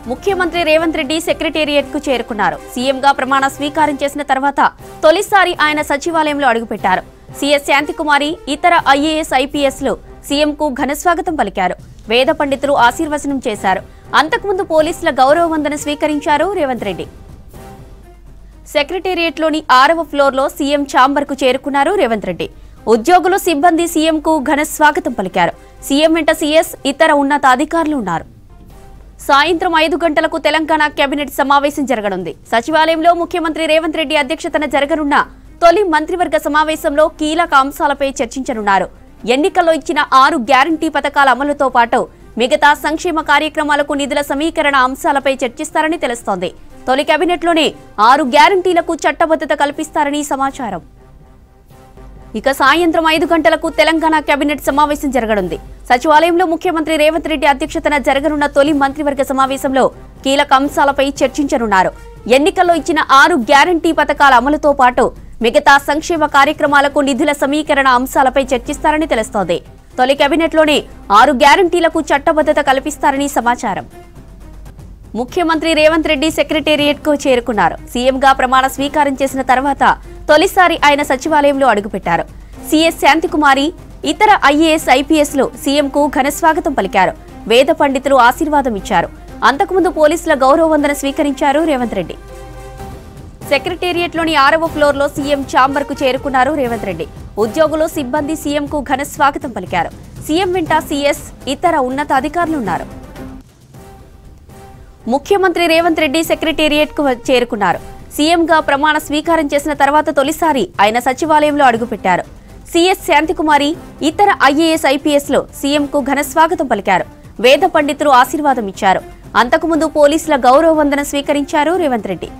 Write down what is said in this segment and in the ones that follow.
ముఖ్యమంత్రి రేవంత్ రెడ్డి సెక్రటేరియట్ కు చేరుకున్నారు సీఎంగా ప్రమాణ స్వీకారం చేసిన తర్వాత తొలిసారి ఆయన సచివాలయంలో అడుగుపెట్టారు సీఎస్ శాంతికుమారి ఇతర ఐఏఎస్ ఐపీఎస్ లు సీఎంకు ఘనస్వాగతం పలికారు వేద పండితులు ఆశీర్వచనం చేశారు అంతకుముందు పోలీసుల గౌరవ వందన స్వీకరించారు రేవంత్ రెడ్డి సెక్రటేరియట్లోని ఆరవ ఫ్లోర్లో సీఎం ఛాంబర్ కు చేరుకున్నారు రేవంత్ రెడ్డి ఉద్యోగులు సిబ్బంది సీఎంకు ఘన స్వాగతం పలికారు సీఎం వెంట సీఎస్ ఇతర ఉన్నతాధికారులు ఉన్నారు సాయంత్రం ఐదు గంటలకు తెలంగాణ కేబినెట్ సమావేశం జరగనుంది సచివాలయంలో ముఖ్యమంత్రి రేవంత్ రెడ్డి అధ్యక్షతన జరగనున్న తొలి మంత్రివర్గ సమావేశంలో కీలక అంశాలపై చర్చించనున్నారు ఎన్నికల్లో ఇచ్చిన ఆరు గ్యారంటీ పథకాల అమలుతో పాటు మిగతా సంక్షేమ కార్యక్రమాలకు నిధుల సమీకరణ అంశాలపై చర్చిస్తారని తెలుస్తోంది తొలి కేబినెట్లోనే ఆరు గ్యారంటీలకు చట్టబద్ధత కల్పిస్తారని సమాచారం ఇక సాయంత్రం ఐదు గంటలకు తెలంగాణ కేబినెట్ సమావేశం జరగనుంది సచివాలయంలో ముఖ్యమంత్రి రేవంత్ రెడ్డి అధ్యక్షతన జరగనున్న తొలి మంత్రివర్గ సమావేశంలో కీలక అంశాలపై చర్చించనున్నారు ఎన్నికల్లో ఇచ్చిన ఆరు గ్యారంటీ పథకాల అమలుతో పాటు మిగతా సంక్షేమ కార్యక్రమాలకు నిధుల సమీకరణ అంశాలపై చర్చిస్తారని తెలుస్తోంది తొలి కేబినెట్లోనే ఆరు గ్యారంటీలకు చట్టబద్ధత కల్పిస్తారని సమాచారం ముఖ్యమంత్రి రేవంత్ రెడ్డి సెక్రటేరియట్ కు చేరుకున్నారు సీఎంగా ప్రమాణ స్వీకారం చేసిన తర్వాత తొలిసారి ఆయన సచివాలయంలో అడుగుపెట్టారు సీఎస్ శాంతికుమారి ఇతర ఐఏఎస్ ఐపీఎస్ లు సీఎంకు ఘనస్వాగతం పలికారు వేద పండితులు ఆశీర్వాదం ఇచ్చారు అంతకుముందు పోలీసుల గౌరవ వందన స్వీకరించారు రేవంత్ రెడ్డి సెక్రటేరియట్లోని ఆరవ ఫ్లోర్లో సీఎం ఛాంబర్ కు చేరుకున్నారు రేవంత్ రెడ్డి ఉద్యోగులు సిబ్బంది సీఎంకు ఘన స్వాగతం పలికారు సీఎం వెంట సీఎస్ ఇతర ఉన్నతాధికారులున్నారు ముఖ్యమంత్రి రేవంత్ రెడ్డి సెక్రటేరియట్ కు చేరుకున్నారు సీఎంగా ప్రమాణ స్వీకారం చేసిన తర్వాత తొలిసారి ఆయన సచివాలయంలో అడుగుపెట్టారు సీఎస్ శాంతికుమారి ఇతర ఐఏఎస్ ఐపీఎస్ లో సీఎంకు ఘన స్వాగతం పలికారు వేద పండితులు ఆశీర్వాదం ఇచ్చారు అంతకుముందు పోలీసుల గౌరవ వందన స్వీకరించారు రేవంత్ రెడ్డి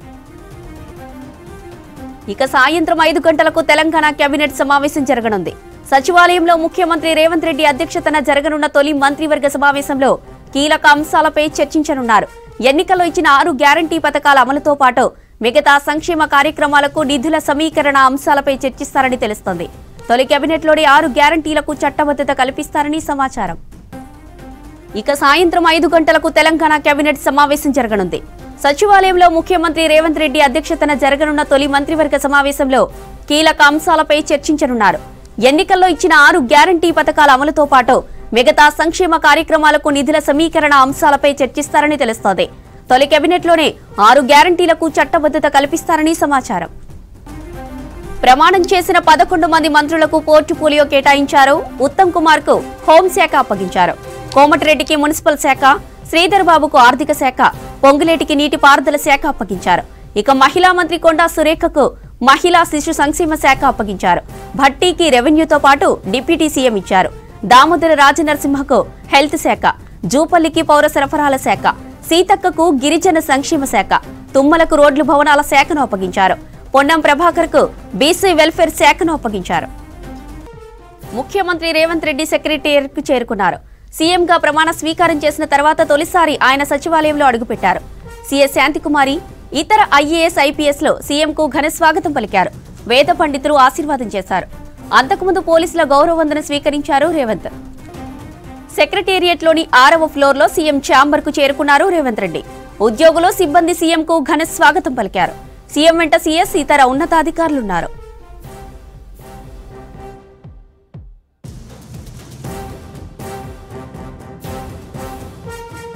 ఇక సాయంత్రం ఐదు గంటలకు తెలంగాణ కేబినెట్ సమావేశం జరగనుంది సచివాలయంలో ముఖ్యమంత్రి రేవంత్ రెడ్డి అధ్యక్షతన జరగనున్న తొలి మంత్రివర్గ సమావేశంలో కీలక అంశాలపై చర్చించనున్నారు ఎన్నికల్లో ఇచ్చిన ఆరు గ్యారంటీ పథకాల అమలుతో పాటు మిగతా సంక్షేమ కార్యక్రమాలకు నిధుల సమీకరణ అంశాలపై చర్చిస్తారని తెలుస్తోంది తొలి కేబినెట్లోని ఆరు గ్యారంటీలకు చట్టబద్ధత కల్పిస్తారని సమాచారం ఇక సాయంత్రం ఐదు గంటలకు తెలంగాణ కేబినెట్ సమావేశం జరగనుంది సచివాలయంలో ముఖ్యమంత్రి రేవంత్ రెడ్డి అధ్యక్షతన జరగనున్న తొలి మంత్రివర్గ సమావేశంలో కీలక అంశాలపై చర్చించనున్నారు ఎన్నికల్లో ఇచ్చిన ఆరు గ్యారంటీ పథకాల అమలుతో పాటు మిగతా సంక్షేమ కార్యక్రమాలకు నిధుల సమీకరణ అంశాలపై చర్చిస్తారని తెలుస్తోంది తొలి కేబినెట్లోనే ఆరు గ్యారంటీలకు చట్టబద్ధత కల్పిస్తారని సమాచారం ప్రమాణం చేసిన పదకొండు మంది మంత్రులకు పోర్టుఫోలియో కేటాయించారు ఉత్తమ్ కుమార్ కు హోంశాఖ అప్పగించారు కోమటిరెడ్డికి మున్సిపల్ శాఖ శ్రీధర్ బాబుకు ఆర్థిక శాఖ పొంగులేటికి నీటిపారుదల శాఖ అప్పగించారు ఇక మహిళా మంత్రి కొండా సురేఖకు మహిళా శిశు సంక్షేమ శాఖ అప్పగించారు భట్టీకి రెవెన్యూతో పాటు డిప్యూటీ సీఎం ఇచ్చారు దామోదర రాజనరసింహకు హెల్త్ శాఖ జూపల్లికి పౌర సరఫరాల శాఖ సీతక్కకు గిరిజన సంక్షేమ శాఖ తుమ్మలకు రోడ్లు భవనాల శాఖను అప్పగించారు పొన్నం ప్రభాకర్ కు బీసీ వెల్ఫేర్ శాఖను అప్పగించారు ముఖ్యమంత్రి రేవంత్ రెడ్డి సెక్రటేరియట్ కు చేరుకున్నారు సీఎంగా ప్రమాణ స్వీకారం చేసిన తర్వాత తొలిసారి ఆయన సచివాలయంలో అడుగుపెట్టారు సీఎస్ శాంతికుమారి ఇతర ఐఏఎస్ ఐపీఎస్ లో సీఎంకు ఘన స్వాగతం పలికారు వేద పండితులు ఆశీర్వాదం చేశారు అంతకుముందు పోలీసుల గౌరవ వందన స్వీకరించారు రేవంత్ సెక్రటేరియట్లోని ఆరవ ఫ్లోర్లో సీఎం ఛాంబర్ కు చేరుకున్నారు రేవంత్ రెడ్డి ఉద్యోగులు సిబ్బంది సీఎంకు ఘన స్వాగతం పలికారు సీఎం వెంట సీఎస్ ఇతర ఉన్నతాధికారులున్నారు